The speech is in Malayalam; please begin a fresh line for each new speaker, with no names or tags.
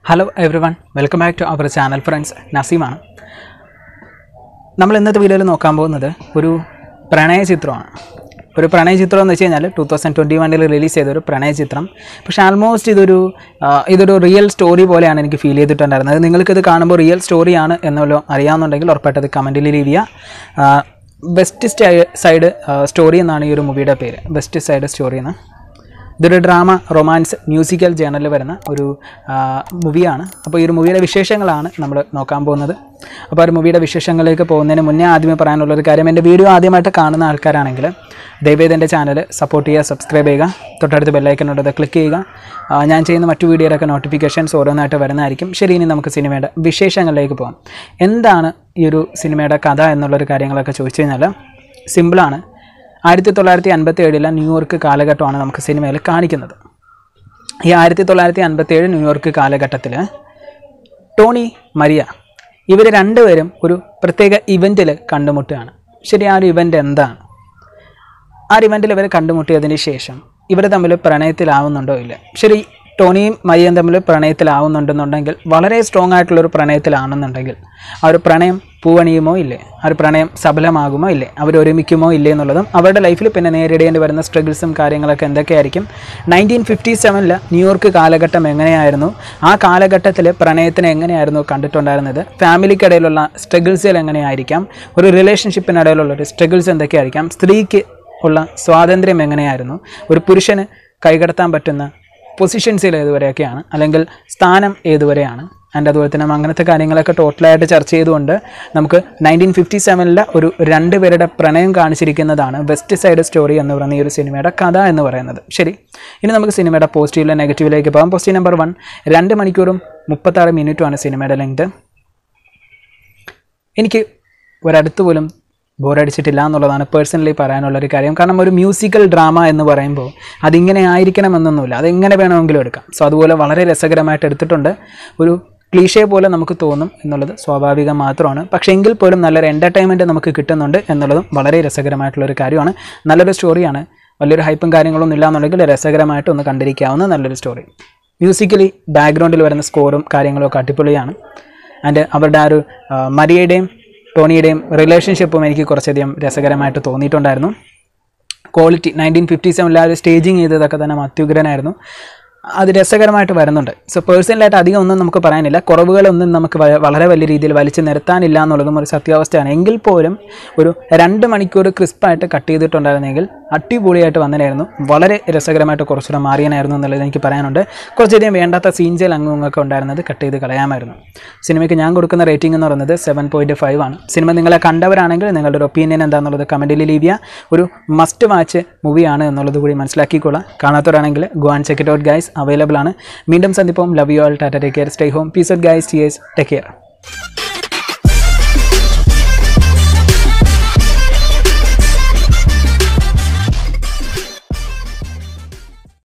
hello everyone welcome back to our channel friends നസീമാണ് നമ്മൾ ഇന്നത്തെ വീഡിയോയിൽ നോക്കാൻ പോകുന്നത് ഒരു പ്രണയ ചിത്രമാണ് ഒരു പ്രണയ ചിത്രം എന്ന് വെച്ച് കഴിഞ്ഞാൽ ടൂ തൗസൻഡ് ട്വൻറ്റി വണ്ണിൽ റിലീസ് ചെയ്ത ഒരു പ്രണയ ചിത്രം പക്ഷേ ആൾമോസ്റ്റ് ഇതൊരു ആ, ഇതൊരു റിയൽ സ്റ്റോറി പോലെയാണ് എനിക്ക് ഫീൽ ചെയ്തിട്ടുണ്ടായിരുന്നത് നിങ്ങൾക്കിത് കാണുമ്പോൾ റിയൽ സ്റ്റോറിയാണ് എന്നല്ലോ അറിയാമെന്നുണ്ടെങ്കിൽ ഉറപ്പായിട്ടത് കമൻറ്റിൽ ലീവ് ചെയ്യുക ബെസ്റ്റ് സൈഡ് സ്റ്റോറി എന്നാണ് ഈ ഒരു മൂവിയുടെ പേര് ബെസ്റ്റ് സൈഡ് സ്റ്റോറി എന്ന് ഇതൊരു ഡ്രാമ റൊമാൻസ് മ്യൂസിക്കൽ ജേണലിൽ വരുന്ന ഒരു മൂവിയാണ് അപ്പോൾ ഈ ഒരു മൂവിയുടെ വിശേഷങ്ങളാണ് നമ്മൾ നോക്കാൻ പോകുന്നത് അപ്പോൾ ആ ഒരു മൂവിയുടെ വിശേഷങ്ങളിലേക്ക് പോകുന്നതിന് മുന്നേ ആദ്യമേ പറയാനുള്ളൊരു കാര്യം എൻ്റെ വീഡിയോ ആദ്യമായിട്ട് കാണുന്ന ആൾക്കാരാണെങ്കിൽ ദയവേദ എൻ്റെ ചാനൽ സപ്പോർട്ട് ചെയ്യുക സബ്സ്ക്രൈബ് ചെയ്യുക തൊട്ടടുത്ത് ബെല്ലൈക്കനോട് അത് ക്ലിക്ക് ചെയ്യുക ആ, ഞാൻ ചെയ്യുന്ന മറ്റു വീഡിയോയിലൊക്കെ നോട്ടിഫിക്കേഷൻസ് ഓരോന്നായിട്ട് വരുന്നതായിരിക്കും ശരി ഇനി നമുക്ക് സിനിമയുടെ വിശേഷങ്ങളിലേക്ക് പോകാം എന്താണ് ഈ ഒരു സിനിമയുടെ കഥ എന്നുള്ളൊരു കാര്യങ്ങളൊക്കെ ചോദിച്ചു കഴിഞ്ഞാൽ സിമ്പിളാണ് ആയിരത്തി തൊള്ളായിരത്തി അൻപത്തി ഏഴിലെ ന്യൂയോർക്ക് കാലഘട്ടമാണ് നമുക്ക് സിനിമയിൽ കാണിക്കുന്നത് ഈ ആയിരത്തി തൊള്ളായിരത്തി അൻപത്തി ഏഴ് ന്യൂയോർക്ക് കാലഘട്ടത്തിൽ ടോണി മരിയ ഇവർ രണ്ടുപേരും ഒരു പ്രത്യേക ഇവൻറ്റിൽ കണ്ടുമുട്ടുകയാണ് ശരി ആ ഒരു ഇവൻ്റ് എന്താണ് ആ ഒരു ഇവൻറ്റിൽ ഇവർ കണ്ടുമുട്ടിയതിന് ശേഷം ഇവർ തമ്മിൽ പ്രണയത്തിലാവുന്നുണ്ടോ ഇല്ല ശരി ടോണിയും മരിയയും തമ്മിൽ പ്രണയത്തിലാവുന്നുണ്ടെന്നുണ്ടെങ്കിൽ വളരെ സ്ട്രോങ് ആയിട്ടുള്ളൊരു പ്രണയത്തിലാണെന്നുണ്ടെങ്കിൽ ആ ഒരു പ്രണയം പൂവണിയുമോ ഇല്ലേ ആ ഒരു പ്രണയം സഫലമാകുമോ ഇല്ലേ അവർ ഒരുമിക്കുമോ ഇല്ലേ എന്നുള്ളതും അവരുടെ ലൈഫിൽ പിന്നെ നേരിടേണ്ടി വരുന്ന സ്ട്രഗിൾസും കാര്യങ്ങളൊക്കെ എന്തൊക്കെയായിരിക്കും നയൻറ്റീൻ ഫിഫ്റ്റി സെവനിൽ ന്യൂയോർക്ക് കാലഘട്ടം എങ്ങനെയായിരുന്നു ആ കാലഘട്ടത്തിൽ പ്രണയത്തിനെ എങ്ങനെയായിരുന്നു കണ്ടിട്ടുണ്ടായിരുന്നത് ഫാമിലിക്കിടയിലുള്ള സ്ട്രഗിൾസിൽ എങ്ങനെയായിരിക്കാം ഒരു റിലേഷൻഷിപ്പിനിടയിലുള്ള ഒരു സ്ട്രഗിൾസ് എന്തൊക്കെയായിരിക്കാം സ്ത്രീക്ക് ഉള്ള സ്വാതന്ത്ര്യം എങ്ങനെയായിരുന്നു ഒരു പുരുഷന് കൈകടത്താൻ പറ്റുന്ന പൊസിഷൻസിൽ ഏതുവരെയൊക്കെയാണ് അല്ലെങ്കിൽ സ്ഥാനം ഏതുവരെയാണ് ആൻഡ് അതുപോലെ തന്നെ അങ്ങനത്തെ കാര്യങ്ങളൊക്കെ ടോട്ടലായിട്ട് ചർച്ച ചെയ്തുകൊണ്ട് നമുക്ക് നയൻറ്റീൻ ഫിഫ്റ്റി സെവനിലെ ഒരു രണ്ട് പേരുടെ പ്രണയം കാണിച്ചിരിക്കുന്നതാണ് വെസ്റ്റ് സൈഡ് സ്റ്റോറി എന്ന് പറയുന്ന ഈ ഒരു സിനിമയുടെ കഥ എന്ന് പറയുന്നത് ശരി ഇനി നമുക്ക് സിനിമയുടെ പോസിറ്റീവിലെ നെഗറ്റീവിലേക്ക് പോകാം പോസിറ്റീവ് നമ്പർ വൺ രണ്ട് മണിക്കൂറും മുപ്പത്താറ് മിനിറ്റുമാണ് സിനിമയുടെ ലെങ്ത് എനിക്ക് ഒരടുത്ത് പോലും ബോറടിച്ചിട്ടില്ല എന്നുള്ളതാണ് പേഴ്സണലി പറയാനുള്ളൊരു കാര്യം കാരണം ഒരു മ്യൂസിക്കൽ ഡ്രാമ എന്ന് പറയുമ്പോൾ അതിങ്ങനെ ആയിരിക്കണമെന്നൊന്നുമില്ല അതെങ്ങനെ വേണമെങ്കിലും എടുക്കാം സോ അതുപോലെ വളരെ രസകരമായിട്ട് എടുത്തിട്ടുണ്ട് ഒരു ക്ലീഷേ പോലെ നമുക്ക് തോന്നും എന്നുള്ളത് സ്വാഭാവികം മാത്രമാണ് പക്ഷേ എങ്കിൽ പോലും നല്ലൊരു എൻ്റർടൈൻമെൻറ്റ് നമുക്ക് കിട്ടുന്നുണ്ട് എന്നുള്ളതും വളരെ രസകരമായിട്ടുള്ളൊരു കാര്യമാണ് നല്ലൊരു സ്റ്റോറിയാണ് വലിയൊരു ഹൈപ്പും കാര്യങ്ങളൊന്നും ഇല്ല എന്നുണ്ടെങ്കിൽ രസകരമായിട്ട് ഒന്ന് കണ്ടിരിക്കാവുന്ന നല്ലൊരു സ്റ്റോറി മ്യൂസിക്കലി ബാക്ക്ഗ്രൗണ്ടിൽ വരുന്ന സ്കോറും കാര്യങ്ങളും ഒക്കെ അടിപൊളിയാണ് ആൻഡ് അവരുടെ ആ ഒരു ആ, മരിയയുടെയും ടോണിയുടെയും റിലേഷൻഷിപ്പും എനിക്ക് കുറച്ചധികം രസകരമായിട്ട് തോന്നിയിട്ടുണ്ടായിരുന്നു ക്വാളിറ്റി നയൻറ്റീൻ ഫിഫ്റ്റി സെവനിൽ ആ ഒരു സ്റ്റേജിങ് ചെയ്തതൊക്കെ തന്നെ അത്യുഗ്രനായിരുന്നു അത് രസകരമായിട്ട് വരുന്നുണ്ട് സോ പേഴ്സണലായിട്ട് അധികം ഒന്നും നമുക്ക് പറയാനില്ല കുറവുകളൊന്നും നമുക്ക് വ- വളരെ വലിയ രീതിയിൽ വലിച്ചു നിരത്താനില്ല എന്നുള്ളതും ഒരു സത്യാവസ്ഥയാണ് എങ്കിൽ പോലും ഒരു രണ്ട് മണിക്കൂർ ക്രിസ്പായിട്ട് കട്ട് ചെയ്തിട്ടുണ്ടായിരുന്നെങ്കിൽ അടിപൊളിയായിട്ട് വന്നതായിരുന്നു വളരെ രസകരമായിട്ട് കുറച്ചുകൂടെ മാറിയനായിരുന്നു എന്നുള്ളത് എനിക്ക് പറയാനുണ്ട് കുറച്ചധികം വേണ്ടാത്ത സീൻസിൽ അങ്ങുമൊക്കെ ഉണ്ടായിരുന്നത് കട്ട് ചെയ്ത് കളയാമായിരുന്നു സിനിമയ്ക്ക് ഞാൻ കൊടുക്കുന്ന റേറ്റിംഗ് എന്ന് പറയുന്നത് സെവൻ പോയിൻറ്റ് ഫൈവ് ആണ് സിനിമ നിങ്ങളെ കണ്ടവരാണെങ്കിൽ നിങ്ങളുടെ ഒരു ഒപ്പീനിയൻ എന്താണെന്നുള്ളത് കമൻറ്റിൽ ലീവ് ചെയ്യുക ഒരു മസ്റ്റ് വാച്ച് മൂവിയാണ് എന്നുള്ളത് കൂടി മനസ്സിലാക്കിക്കൊള്ളാം കാണാത്തവരാണെങ്കിൽ go and check it out guys available ആണ് വീണ്ടും സന്ദിപ്പം ലവ് യു ആൾ ടാറ്റ take care stay home peace out guys cheers take care